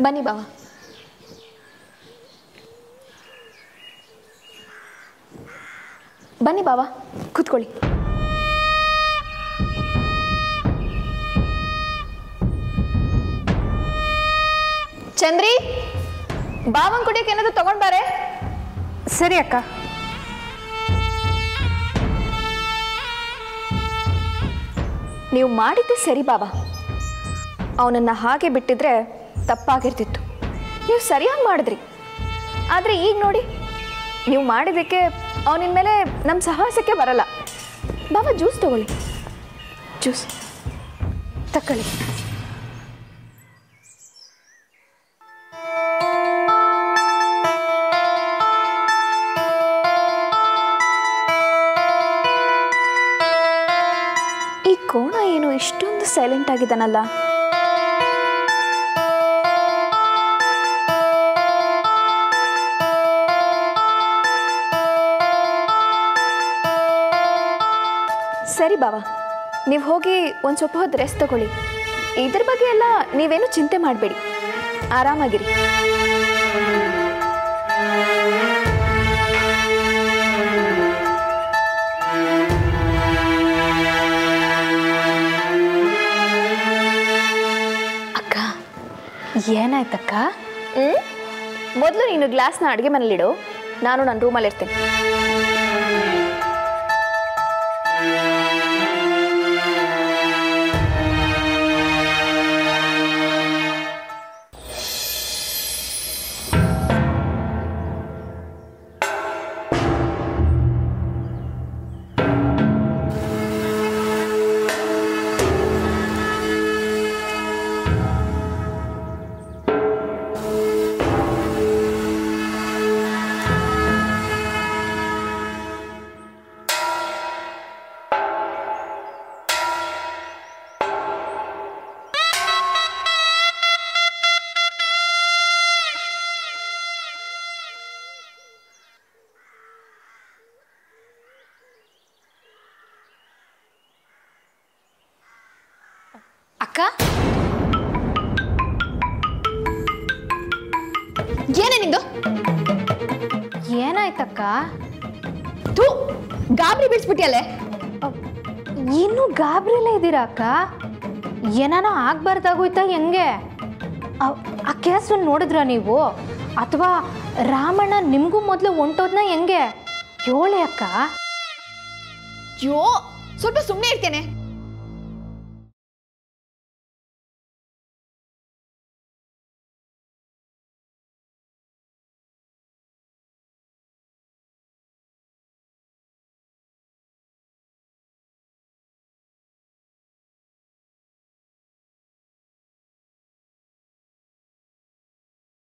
ಬನ್ನಿ ಬಾವ ಬನ್ನಿ ಬಾವ ಕೂತ್ಕೊಳ್ಳಿ ಚಂದ್ರಿ ಬಾವನ್ ಕುಡಿಯಕ್ಕೆ ಏನಾದ್ರು ತಗೊಂಡ್ ಬಾರೆ ಸರಿ ಅಕ್ಕ ನೀವು ಮಾಡಿದ್ದೆ ಸರಿ ಬಾಬಾ ಅವನನ್ನು ಹಾಗೆ ಬಿಟ್ಟಿದ್ರೆ ತಪ್ಪಾಗಿರ್ತಿತ್ತು ನೀವು ಸರಿಯಾಗಿ ಮಾಡಿದ್ರಿ ಆದರೆ ಈಗ ನೋಡಿ ನೀವು ಮಾಡಿದ್ದಕ್ಕೆ ಅವನಿನ ಮೇಲೆ ನಮ್ಮ ಸಹವಾಸಕ್ಕೆ ಬರಲ್ಲ ಬಾಬಾ ಜ್ಯೂಸ್ ತಗೊಳ್ಳಿ ಜ್ಯೂಸ್ ತಕೊಳ್ಳಿ ಈ ಕೋಣ ಏನು ಇಷ್ಟೊಂದು ಸೈಲೆಂಟ್ ಆಗಿದ್ದಾನಲ್ಲ ಸರಿ ಬಾವ ನೀವು ಹೋಗಿ ಒಂದು ಸ್ವಲ್ಪ ಹೊತ್ತು ರೆಸ್ಟ್ ತಗೊಳ್ಳಿ ಇದ್ರ ಬಗ್ಗೆ ಎಲ್ಲ ನೀವೇನು ಚಿಂತೆ ಮಾಡಬೇಡಿ ಆರಾಮಾಗಿರಿ ಅಕ್ಕ ಏನಾಯ್ತಕ್ಕ ಹ್ಞೂ ಮೊದಲು ನೀನು ಗ್ಲಾಸ್ನ ಅಡುಗೆ ಮನೇಲಿಡು ನಾನು ನನ್ನ ರೂಮಲ್ಲಿ ಇರ್ತೀನಿ ಅಕ್ಕ ಏನೇ ನಿಂದು ಏನಾಯ್ತಕ್ಕ ಥೂ ಗಾಬರಿ ಬಿಡಿಸ್ಬಿಟ್ಟಿಯಲ್ಲೇ ಇನ್ನೂ ಗಾಬರಿಲೇ ಇದ್ದೀರಾ ಅಕ್ಕ ಏನಾನ ಆಗ್ಬಾರ್ದಾಗೋಯ್ತಾ ಹೆಂಗೆ ಅವ್- ಆ ಕೇಸನ್ನು ನೋಡಿದ್ರ ನೀವು ಅಥವಾ ರಾಮಣ್ಣ ನಿಮಗೂ ಮೊದಲು ಹೊಂಟೋದ್ನ ಹೆಂಗೆ ಹೇಳಿ ಅಕ್ಕ ಯೋ ಸ್ವಲ್ಪ ಸುಮ್ಮನೆ ಇರ್ತೇನೆ